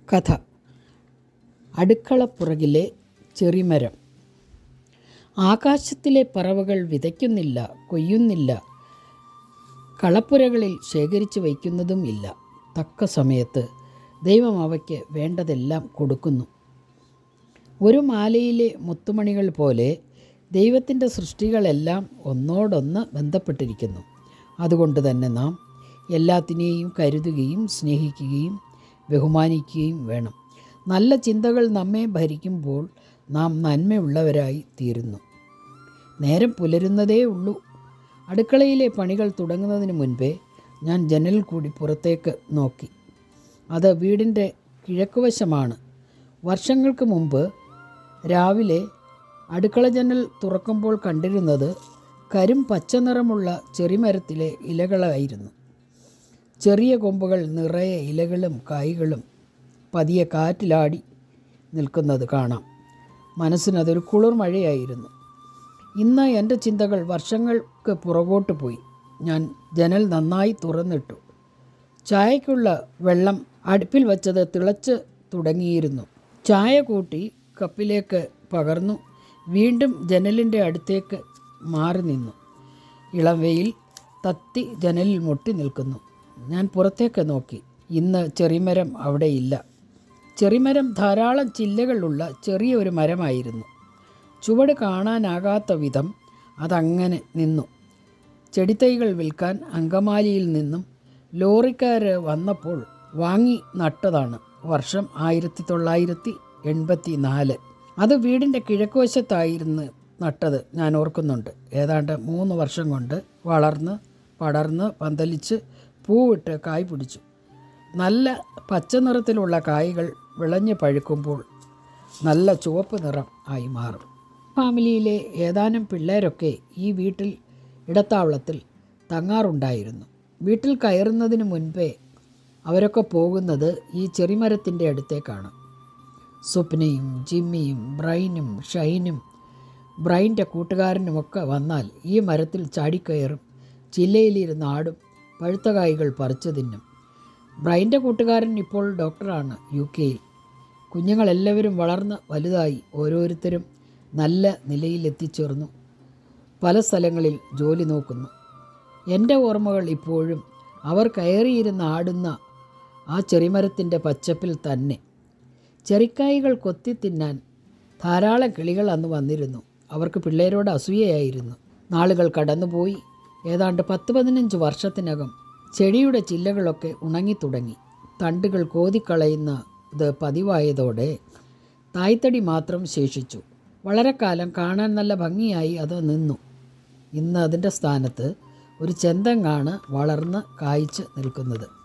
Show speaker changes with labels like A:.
A: കഥ അടുക്കളപ്പുറകിലെ ചെറിമരം ആകാശത്തിലെ പറവകൾ വിതയ്ക്കുന്നില്ല കൊയ്യുന്നില്ല കളപ്പുരകളിൽ ശേഖരിച്ചു വയ്ക്കുന്നതും ഇല്ല തക്ക സമയത്ത് ദൈവം അവയ്ക്ക് വേണ്ടതെല്ലാം കൊടുക്കുന്നു ഒരു മാലയിലെ മുത്തുമണികൾ പോലെ ദൈവത്തിൻ്റെ സൃഷ്ടികളെല്ലാം ഒന്നോടൊന്ന് ബന്ധപ്പെട്ടിരിക്കുന്നു അതുകൊണ്ട് തന്നെ നാം എല്ലാത്തിനെയും കരുതുകയും സ്നേഹിക്കുകയും ബഹുമാനിക്കുകയും വേണം നല്ല ചിന്തകൾ നമ്മെ ഭരിക്കുമ്പോൾ നാം നന്മയുള്ളവരായി തീരുന്നു നേരം പുലരുന്നതേ ഉള്ളൂ അടുക്കളയിലെ പണികൾ തുടങ്ങുന്നതിന് മുൻപേ ഞാൻ ജനലിൽ കൂടി പുറത്തേക്ക് നോക്കി അത് വീടിൻ്റെ കിഴക്കുവശമാണ് വർഷങ്ങൾക്ക് മുമ്പ് രാവിലെ അടുക്കള ജനൽ തുറക്കുമ്പോൾ കണ്ടിരുന്നത് കരും പച്ച നിറമുള്ള ചെറിമരത്തിലെ ഇലകളായിരുന്നു ചെറിയ കൊമ്പുകൾ നിറയെ ഇലകളും കായ്കളും പതിയെ കാറ്റിലാടി നിൽക്കുന്നത് കാണാം മനസ്സിനതൊരു കുളിർ മഴയായിരുന്നു ഇന്ന് എൻ്റെ ചിന്തകൾ വർഷങ്ങൾക്ക് പുറകോട്ട് പോയി ഞാൻ ജനൽ നന്നായി തുറന്നിട്ടു ചായക്കുള്ള വെള്ളം അടുപ്പിൽ വച്ചത് തിളച്ച് തുടങ്ങിയിരുന്നു ചായ കൂട്ടി കപ്പിലേക്ക് പകർന്നു വീണ്ടും ജനലിൻ്റെ അടുത്തേക്ക് മാറി നിന്നു ഇളം വെയിൽ തത്തി ജനലിൽ മുട്ടി നിൽക്കുന്നു ഞാൻ പുറത്തേക്ക് നോക്കി ഇന്ന് ചെറിമരം അവിടെയില്ല ചെറിമരം ധാരാളം ചില്ലകളുള്ള ചെറിയ ഒരു മരമായിരുന്നു ചുവട് കാണാനാകാത്ത വിധം അതങ്ങനെ നിന്നു ചെടിത്തൈകൾ വിൽക്കാൻ അങ്കമാലിയിൽ നിന്നും ലോറിക്കാർ വന്നപ്പോൾ വാങ്ങി നട്ടതാണ് വർഷം ആയിരത്തി തൊള്ളായിരത്തി എൺപത്തി നാല് അത് വീടിൻ്റെ കിഴക്കുവശത്തായിരുന്നു നട്ടത് ഞാൻ ഓർക്കുന്നുണ്ട് ഏതാണ്ട് മൂന്ന് വർഷം കൊണ്ട് വളർന്ന് പടർന്ന് പന്തലിച്ച് പൂവിട്ട് കായ് പിടിച്ചു നല്ല പച്ച നിറത്തിലുള്ള കായ്കൾ വിളഞ്ഞ് പഴുക്കുമ്പോൾ നല്ല ചുവപ്പ് നിറം ആയി മാറും ഫാമിലിയിലെ ഏതാനും പിള്ളേരൊക്കെ ഈ വീട്ടിൽ ഇടത്താവളത്തിൽ തങ്ങാറുണ്ടായിരുന്നു വീട്ടിൽ കയറുന്നതിന് മുൻപേ അവരൊക്കെ പോകുന്നത് ഈ ചെറിമരത്തിൻ്റെ അടുത്തേക്കാണ് സ്വപ്നയും ജിമ്മിയും ബ്രൈനും ഷൈനും ബ്രൈൻ്റെ കൂട്ടുകാരനുമൊക്കെ വന്നാൽ ഈ മരത്തിൽ ചാടിക്കയറും ചില്ലയിലിരുന്ന് ആടും പഴുത്ത കായ്കൾ പറിച്ചു തിന്നും ബ്രൈൻ്റെ കൂട്ടുകാരൻ ഇപ്പോൾ ഡോക്ടറാണ് യു കെയിൽ കുഞ്ഞുങ്ങളെല്ലാവരും വളർന്ന് വലുതായി ഓരോരുത്തരും നല്ല നിലയിൽ എത്തിച്ചേർന്നു പല സ്ഥലങ്ങളിൽ ജോലി നോക്കുന്നു എൻ്റെ ഓർമ്മകൾ ഇപ്പോഴും അവർ കയറിയിരുന്ന് ആടുന്ന ആ ചെറിമരത്തിൻ്റെ പച്ചപ്പിൽ തന്നെ ചെറിക്കായികൾ കൊത്തി തിന്നാൻ ധാരാളം കിളികൾ അന്ന് വന്നിരുന്നു അവർക്ക് പിള്ളേരോട് അസൂയയായിരുന്നു നാളുകൾ കടന്നുപോയി ഏതാണ്ട് പത്ത് പതിനഞ്ച് വർഷത്തിനകം ചെടിയുടെ ചില്ലകളൊക്കെ ഉണങ്ങിത്തുടങ്ങി തണ്ടുകൾ കോതിക്കളയുന്ന ഇത് പതിവായതോടെ തായ്തടി മാത്രം ശേഷിച്ചു വളരെ കാലം കാണാൻ നല്ല ഭംഗിയായി അത് നിന്നു ഇന്ന് അതിൻ്റെ സ്ഥാനത്ത് ഒരു ചെന്തങ്ങാണ് വളർന്ന് കായ്ച്ച് നിൽക്കുന്നത്